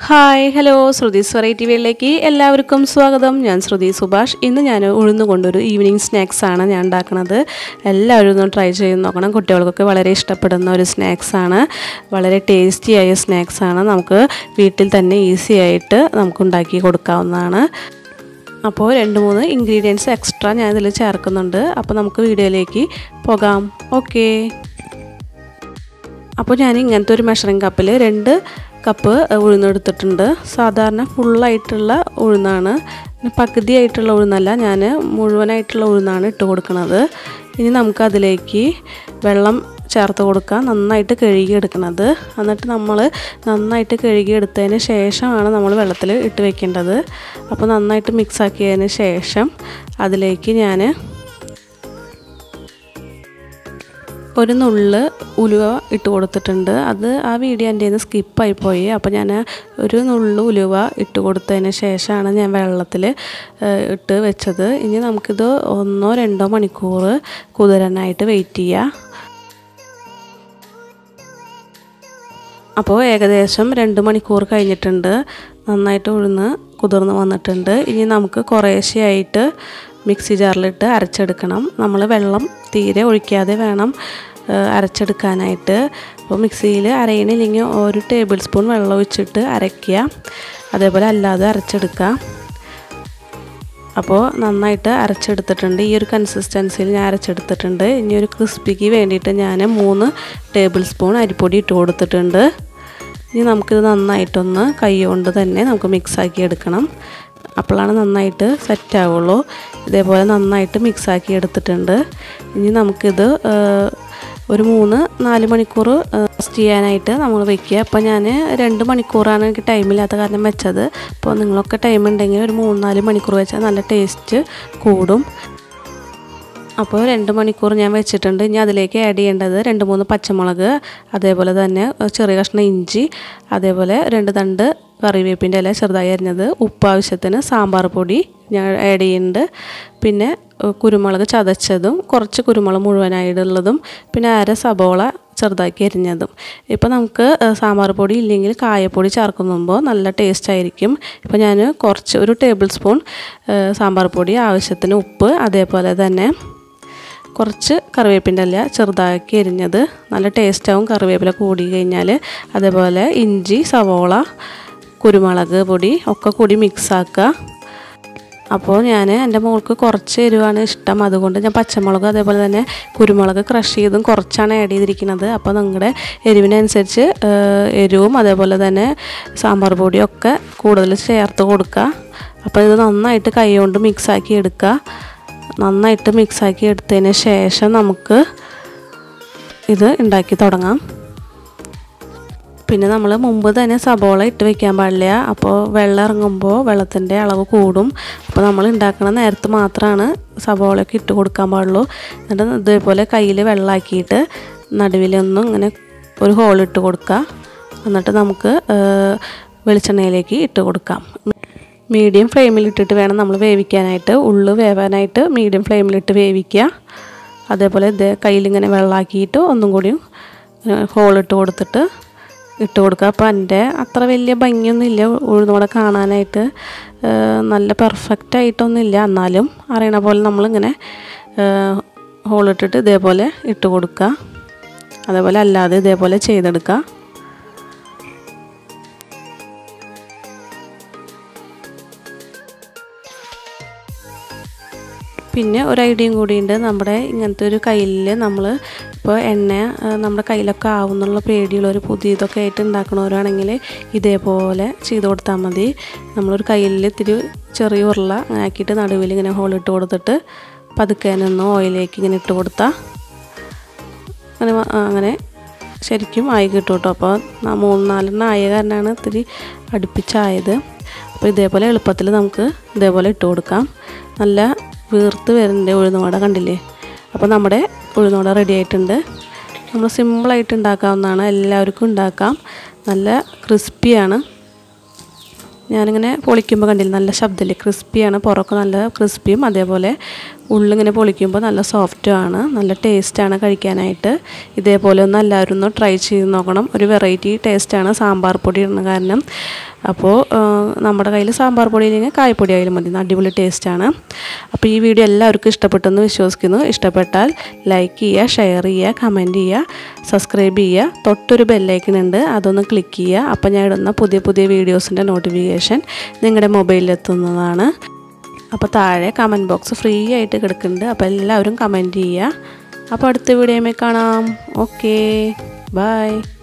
hi hello Shruti's variety വേയിലേക്ക് എല്ലാവർക്കും സ്വാഗതം ഞാൻ ശ്രുതി സുഭാഷ് ഇന്ന് ഞാൻ ഉഴുന്ന് കൊണ്ടൊരു ഈവനിങ് സ്നാക്സ് ആണ് ഞാൻ ഉണ്ടാക്കുന്നത് എല്ലാവരും ഒന്ന് ട്രൈ ചെയ്ത് നോക്കണം കുട്ടികൾക്കൊക്കെ വളരെ ഇഷ്ടപ്പെടുന്ന ഒരു സ്നാക്സ് ആണ് വളരെ ടേസ്റ്റിയായ സ്നാക്സ് ആണ് നമുക്ക് വീട്ടിൽ തന്നെ ഈസി ആയിട്ട് നമുക്ക് ഉണ്ടാക്കി കൊടുക്കാവുന്നതാണ് അപ്പോൾ രണ്ട് മൂന്ന് ഇൻഗ്രീഡിയൻസ് എക്സ്ട്രാ ഞാൻ ഇതിൽ ചേർക്കുന്നുണ്ട് അപ്പോൾ നമുക്ക് വീഡിയോയിലേക്ക് പോകാം ഓക്കേ അപ്പോൾ ഞാൻ ഇങ്ങനത്തെ ഒരു മെഷറിംഗ് കപ്പിൽ രണ്ട് കപ്പ് ഉഴുന്നെടുത്തിട്ടുണ്ട് സാധാരണ ഫുള്ളായിട്ടുള്ള ഉഴുന്നാണ് പകുതി ആയിട്ടുള്ള ഉഴുന്നല്ല ഞാൻ മുഴുവനായിട്ടുള്ള ഉഴുന്നാണ് ഇട്ട് കൊടുക്കുന്നത് ഇനി നമുക്ക് അതിലേക്ക് വെള്ളം ചേർത്ത് കൊടുക്കാം നന്നായിട്ട് കഴുകി എടുക്കുന്നത് എന്നിട്ട് നമ്മൾ നന്നായിട്ട് കഴുകി എടുത്തതിന് ശേഷമാണ് നമ്മൾ വെള്ളത്തിൽ ഇട്ട് വെക്കേണ്ടത് അപ്പോൾ നന്നായിട്ട് മിക്സ് ആക്കിയതിന് ശേഷം അതിലേക്ക് ഞാൻ ഒരു നുള്ള് ഉലുവ ഇട്ട് കൊടുത്തിട്ടുണ്ട് അത് ആ വീഡിയോ എൻ്റെ നിന്ന് സ്കിപ്പായി പോയി അപ്പോൾ ഞാൻ ഒരു നുള്ള് ഉലുവ ഇട്ട് കൊടുത്തതിന് ശേഷമാണ് ഞാൻ വെള്ളത്തിൽ ഇട്ട് വെച്ചത് ഇനി നമുക്കിത് ഒന്നോ രണ്ടോ മണിക്കൂർ കുതിരാനായിട്ട് വെയിറ്റ് ചെയ്യുക അപ്പോൾ ഏകദേശം രണ്ട് മണിക്കൂർ കഴിഞ്ഞിട്ടുണ്ട് നന്നായിട്ട് ഉഴുന്ന് കുതിർന്ന് വന്നിട്ടുണ്ട് ഇനി നമുക്ക് കുറേശ്ശെയായിട്ട് മിക്സി ജാറിലിട്ട് അരച്ചെടുക്കണം നമ്മൾ വെള്ളം തീരെ ഒഴിക്കാതെ വേണം അരച്ചെടുക്കാനായിട്ട് അപ്പോൾ മിക്സിയിൽ അരയണില്ലെങ്കിൽ ഒരു ടേബിൾ സ്പൂൺ വെള്ളം ഒഴിച്ചിട്ട് അരയ്ക്കുക അതേപോലെ അല്ലാതെ അരച്ചെടുക്കുക അപ്പോൾ നന്നായിട്ട് അരച്ചെടുത്തിട്ടുണ്ട് ഈ ഒരു കൺസിസ്റ്റൻസിയിൽ ഞാൻ അരച്ചെടുത്തിട്ടുണ്ട് ഇനി ഒരു ക്രിസ്പിക്ക് വേണ്ടിയിട്ട് ഞാൻ മൂന്ന് ടേബിൾ സ്പൂൺ അരിപ്പൊടി ഇട്ട് കൊടുത്തിട്ടുണ്ട് ഇനി നമുക്കിത് നന്നായിട്ടൊന്ന് കൈ കൊണ്ട് തന്നെ നമുക്ക് മിക്സാക്കി എടുക്കണം അപ്പോഴാണ് നന്നായിട്ട് സെറ്റ് ആവുള്ളൂ ഇതേപോലെ നന്നായിട്ട് മിക്സാക്കി എടുത്തിട്ടുണ്ട് ഇനി നമുക്കിത് ഒരു മൂന്ന് നാല് മണിക്കൂർ റെസ്റ്റ് ചെയ്യാനായിട്ട് നമ്മൾ വെക്കുക അപ്പോൾ ഞാൻ രണ്ട് മണിക്കൂറാണ് എനിക്ക് ടൈമില്ലാത്ത കാരണം വെച്ചത് അപ്പോൾ നിങ്ങളൊക്കെ ടൈം ഉണ്ടെങ്കിൽ ഒരു മൂന്ന് നാല് മണിക്കൂർ വെച്ചാൽ നല്ല ടേസ്റ്റ് കൂടും അപ്പോൾ രണ്ട് മണിക്കൂർ ഞാൻ വെച്ചിട്ടുണ്ട് ഇനി അതിലേക്ക് ആഡ് ചെയ്യേണ്ടത് രണ്ട് മൂന്ന് പച്ചമുളക് അതേപോലെ തന്നെ ചെറിയ കഷ്ണം ഇഞ്ചി അതേപോലെ രണ്ട് തണ്ട് കറിവേപ്പിൻ്റെ ഇല ചെറുതായി അരിഞ്ഞത് ഉപ്പ് ആവശ്യത്തിന് സാമ്പാർ പൊടി ഞാൻ ആഡ് ചെയ്യുന്നുണ്ട് പിന്നെ കുരുമുളക് ചതച്ചതും കുറച്ച് കുരുമുളക് മുഴുവനായിട്ടുള്ളതും പിന്നെ അര സബോള ചെറുതാക്കി അരിഞ്ഞതും ഇപ്പോൾ നമുക്ക് സാമ്പാർ പൊടി ഇല്ലെങ്കിൽ കായപ്പൊടി ചേർക്കുമ്പോൾ നല്ല ടേസ്റ്റ് ആയിരിക്കും ഇപ്പോൾ ഞാൻ കുറച്ച് ഒരു ടേബിൾ സ്പൂൺ സാമ്പാർ പൊടി ആവശ്യത്തിന് ഉപ്പ് അതേപോലെ തന്നെ കുറച്ച് കറിവേപ്പിൻ്റെ ഇല ചെറുതാക്കി എരിഞ്ഞത് നല്ല ടേസ്റ്റാവും കറിവേപ്പില കൂടി കഴിഞ്ഞാൽ അതേപോലെ ഇഞ്ചി സവോള കുരുമുളക് പൊടി ഒക്കെ കൂടി മിക്സാക്കുക അപ്പോൾ ഞാൻ എൻ്റെ മോൾക്ക് കുറച്ച് എരിവാണ് ഇഷ്ടം അതുകൊണ്ട് ഞാൻ പച്ചമുളക് അതേപോലെ തന്നെ കുരുമുളക് ക്രഷ് ചെയ്തും കുറച്ചാണ് ആഡ് ചെയ്തിരിക്കുന്നത് അപ്പോൾ നിങ്ങളുടെ എരിവിനനുസരിച്ച് എരിവും അതേപോലെ തന്നെ സാമ്പാർ പൊടിയും ഒക്കെ കൂടുതൽ ചേർത്ത് കൊടുക്കുക അപ്പോൾ ഇത് നന്നായിട്ട് കൈ കൊണ്ട് മിക്സാക്കി എടുക്കുക നന്നായിട്ട് മിക്സാക്കി എടുത്തതിന് ശേഷം നമുക്ക് ഇത് ഉണ്ടാക്കി തുടങ്ങാം പിന്നെ നമ്മൾ മുമ്പ് തന്നെ സബോള ഇട്ട് വെക്കാൻ പാടില്ല അപ്പോൾ വെള്ളം ഇറങ്ങുമ്പോൾ വെള്ളത്തിൻ്റെ അളവ് കൂടും അപ്പോൾ നമ്മൾ ഉണ്ടാക്കുന്ന നേരത്ത് മാത്രമാണ് സബോളയൊക്കെ ഇട്ട് കൊടുക്കാൻ പാടുള്ളൂ എന്നിട്ട് ഇതേപോലെ കയ്യിൽ വെള്ളമാക്കിയിട്ട് നടുവിലൊന്നും ഇങ്ങനെ ഒരു ഹോൾ ഇട്ട് കൊടുക്കുക എന്നിട്ട് നമുക്ക് വെളിച്ചെണ്ണയിലേക്ക് ഇട്ട് കൊടുക്കാം മീഡിയം ഫ്ലെയിമിൽ ഇട്ടിട്ട് വേണം നമ്മൾ വേവിക്കാനായിട്ട് ഉള്ളു വേവാനായിട്ട് മീഡിയം ഫ്ലെയിമിലിട്ട് വേവിക്കുക അതേപോലെ ഇത് കയ്യിലിങ്ങനെ വെള്ളമാക്കിയിട്ട് ഒന്നും കൂടിയും ഹോളിട്ട് കൊടുത്തിട്ട് ഇട്ട് കൊടുക്കുക അപ്പോൾ എൻ്റെ അത്ര വലിയ ഭംഗിയൊന്നുമില്ല ഉഴുന്നോടെ കാണാനായിട്ട് നല്ല പെർഫെക്റ്റ് ആയിട്ടൊന്നുമില്ല എന്നാലും അറിയണ പോലെ നമ്മളിങ്ങനെ ഹോളിട്ടിട്ട് ഇതേപോലെ ഇട്ട് കൊടുക്കുക അതേപോലെ അല്ലാതെ ഇതേപോലെ ചെയ്തെടുക്കുക പിന്നെ ഒരു ഐഡിയയും കൂടിയുണ്ട് നമ്മുടെ ഇങ്ങനത്തെ ഒരു കയ്യിൽ നമ്മൾ ഇപ്പോൾ എണ്ണ നമ്മുടെ കയ്യിലൊക്കെ ആവുന്നുള്ള പേടിയുള്ള ഒരു പുതിയതൊക്കെ ആയിട്ട് ഉണ്ടാക്കണവരാണെങ്കിൽ ഇതേപോലെ ചെയ്ത് കൊടുത്താൽ മതി നമ്മളൊരു കയ്യിൽ ഇത്തിരി ചെറിയ ഉരുള അങ്ങനെ ആക്കിയിട്ട് നടുവിൽ ഇങ്ങനെ ഹോളിട്ട് കൊടുത്തിട്ട് പതുക്കെ നിന്ന് ഓയിലേക്ക് ഇങ്ങനെ ഇട്ട് കൊടുത്താൽ അങ്ങനെ അങ്ങനെ ശരിക്കും ആയി കിട്ടും കേട്ടോ അപ്പോൾ മൂന്ന് നാലെണ്ണം ആയ കാരണമാണ് ഇത്തിരി അടുപ്പിച്ചായത് അപ്പോൾ ഇതേപോലെ എളുപ്പത്തിൽ നമുക്ക് ഇതേപോലെ ഇട്ട് കൊടുക്കാം നല്ല വീർത്ത് വരുന്നുണ്ട് ഉഴുന്നുവട കണ്ടില്ലേ അപ്പോൾ നമ്മുടെ ഉഴുന്നുവട റെഡി ആയിട്ടുണ്ട് നമ്മൾ സിമ്പിളായിട്ട് ഉണ്ടാക്കാവുന്നതാണ് എല്ലാവർക്കും ഉണ്ടാക്കാം നല്ല ക്രിസ്പിയാണ് ഞാനിങ്ങനെ പൊളിക്കുമ്പോൾ കണ്ടില്ല നല്ല ശബ്ദമില്ലേ ക്രിസ്പിയാണ് പുറമൊക്കെ നല്ല ക്രിസ്പിയും അതേപോലെ ഉള്ളിങ്ങനെ പൊളിക്കുമ്പോൾ നല്ല സോഫ്റ്റുമാണ് നല്ല ടേസ്റ്റാണ് കഴിക്കാനായിട്ട് ഇതേപോലെ ഒന്ന് എല്ലാവരും ഒന്ന് ട്രൈ ചെയ്ത് നോക്കണം ഒരു വെറൈറ്റി ടേസ്റ്റാണ് സാമ്പാർ പൊടി ഇടുന്ന കാരണം അപ്പോൾ നമ്മുടെ കയ്യിൽ സാമ്പാർ പൊടി ഇല്ലെങ്കിൽ കായപ്പൊടി ആയാലും മതി അടിപൊളി ടേസ്റ്റാണ് അപ്പോൾ ഈ വീഡിയോ എല്ലാവർക്കും ഇഷ്ടപ്പെട്ടെന്ന് വിശ്വസിക്കുന്നു ഇഷ്ടപ്പെട്ടാൽ ലൈക്ക് ചെയ്യുക ഷെയർ ചെയ്യുക കമൻറ്റ് ചെയ്യുക സബ്സ്ക്രൈബ് ചെയ്യുക തൊട്ടൊരു ബെല്ലൈക്കൺ ഉണ്ട് അതൊന്ന് ക്ലിക്ക് ചെയ്യുക അപ്പോൾ ഞാൻ ഇടുന്ന പുതിയ പുതിയ വീഡിയോസിൻ്റെ നോട്ടിഫിക്കേഷൻ നിങ്ങളുടെ മൊബൈലിൽ എത്തുന്നതാണ് അപ്പോൾ താഴെ കമൻറ്റ് ബോക്സ് ഫ്രീ ആയിട്ട് കിടക്കുന്നുണ്ട് അപ്പോൾ എല്ലാവരും കമൻറ്റ് ചെയ്യുക അപ്പോൾ അടുത്ത വീഡിയോയിൽ കാണാം ഓക്കേ ബൈ